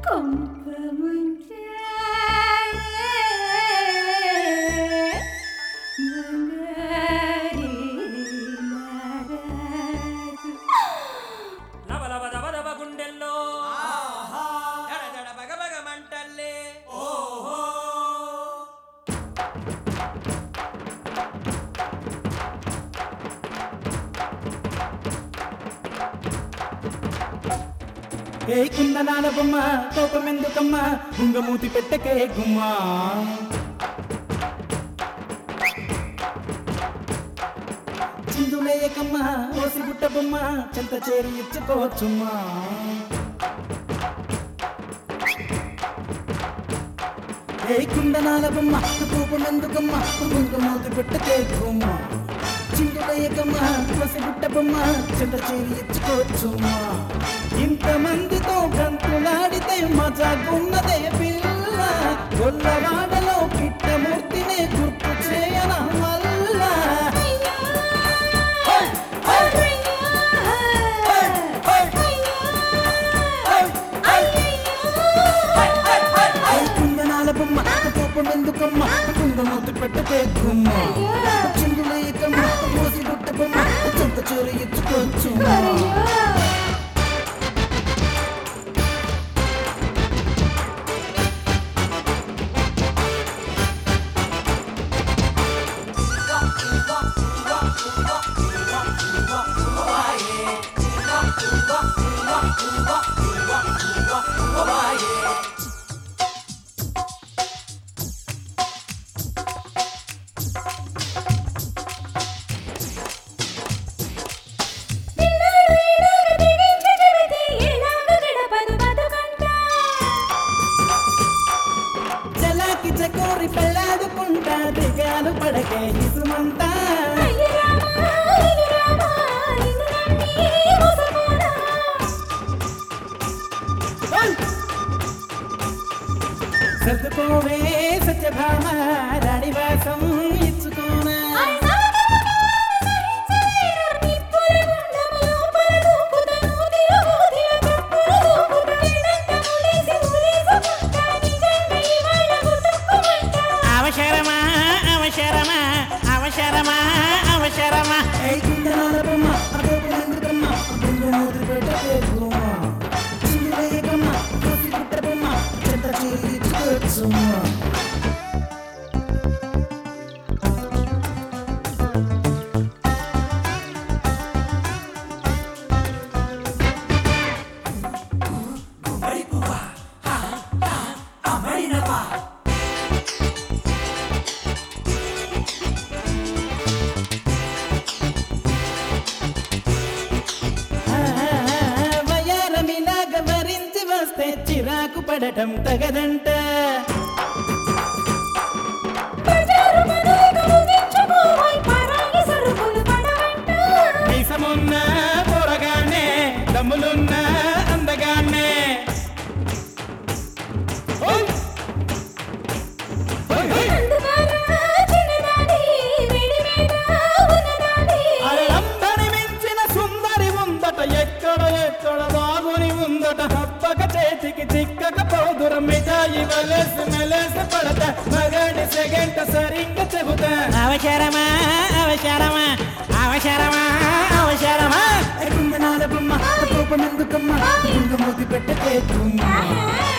కొంపముంచే బంగారి నారాజు. లవ లవ దవ దవ గుండెల్లో దడ దడ బగ బగ మంటల్లే ఓహో ఏ కుందనాల బొమ్మ కోపమెందుకమ్మా గుంగమూతి పెట్టకే గుమ్మా చిందులేయకమ్మా ఓసి గుట్ట బొమ్మ చెంత చేరి ఇచ్చుకోవచ్చుమ్మా ఏ కుందనాల బొమ్మ కోపమెందుకమ్మా గుంగమూతి పెట్టకే గుమ్మా చిందులేయకమ్మా ఓసి గుట్ట బొమ్మ చెంత చేరి ఇచ్చుకోవచ్చుమ్మా ఇంతమందితో గంతులాడితే మజాగున్నదే పిల్ల గొల్లవాడలో పిట్టమూర్తినే గుర్తు చేయన వల్ల కుందనాల బొమ్మ కోపం ఎందుకమ్మ కుందమూతి పెట్టకే గుమ్మ చిందులేయకమ్మ మోసి గుట్ట బొమ్మ చెంత చోరు ఇచ్చుకోవచ్చు చలాకి చకోరి పెళ్ళాడుకుంటా దిగాలు పడకే ఇసుమంతా సర్దుకోవే సత్యభామ రాణివాసం ఇచ్చుకోనా అవసరమా అవసరమా అవసరమా అవసరమా ఏ కుందనాల బొమ్మ అదొక ఎందుకమ్మ గుండెమూతి పెట్టకే గుమ్మ చిందులేయకమ్మ కోసి గుట్ట బొమ్మ చెత్త చీరి ఇచ్చుకోవచ్చుమ్మా వయారమిలాగ వరించి వస్తే చిరాకు పడటం తగదంట మీసమున్న పొరగానే దమ్ములున్న అందగానే ఓయ్! ఓయ్, ఓయ్! అల్లందరి మించిన సుందరి ఉందట ఎక్కడ ఎక్కడ బాగుని ఉందట హప్పక చేతికి చిక్కక పోదుర మిఠాయి వలసి మెలసి పడత మగాడి సెగంట సరిగ్గా చెబుతా అవసరమా అవసరమా అవసరమా అవసరమా కుందనాల బొమ్మ కోపం ఎందుకమ్మ కుంగమూతి పెట్టకే గుమ్మ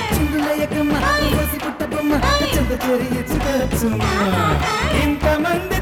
చిందులయ్యకమ్మ కోసి పుట్ట బొమ్మ చెంత చేరి ఇచ్చుకోవచ్చుమ్మ ఇంతమంది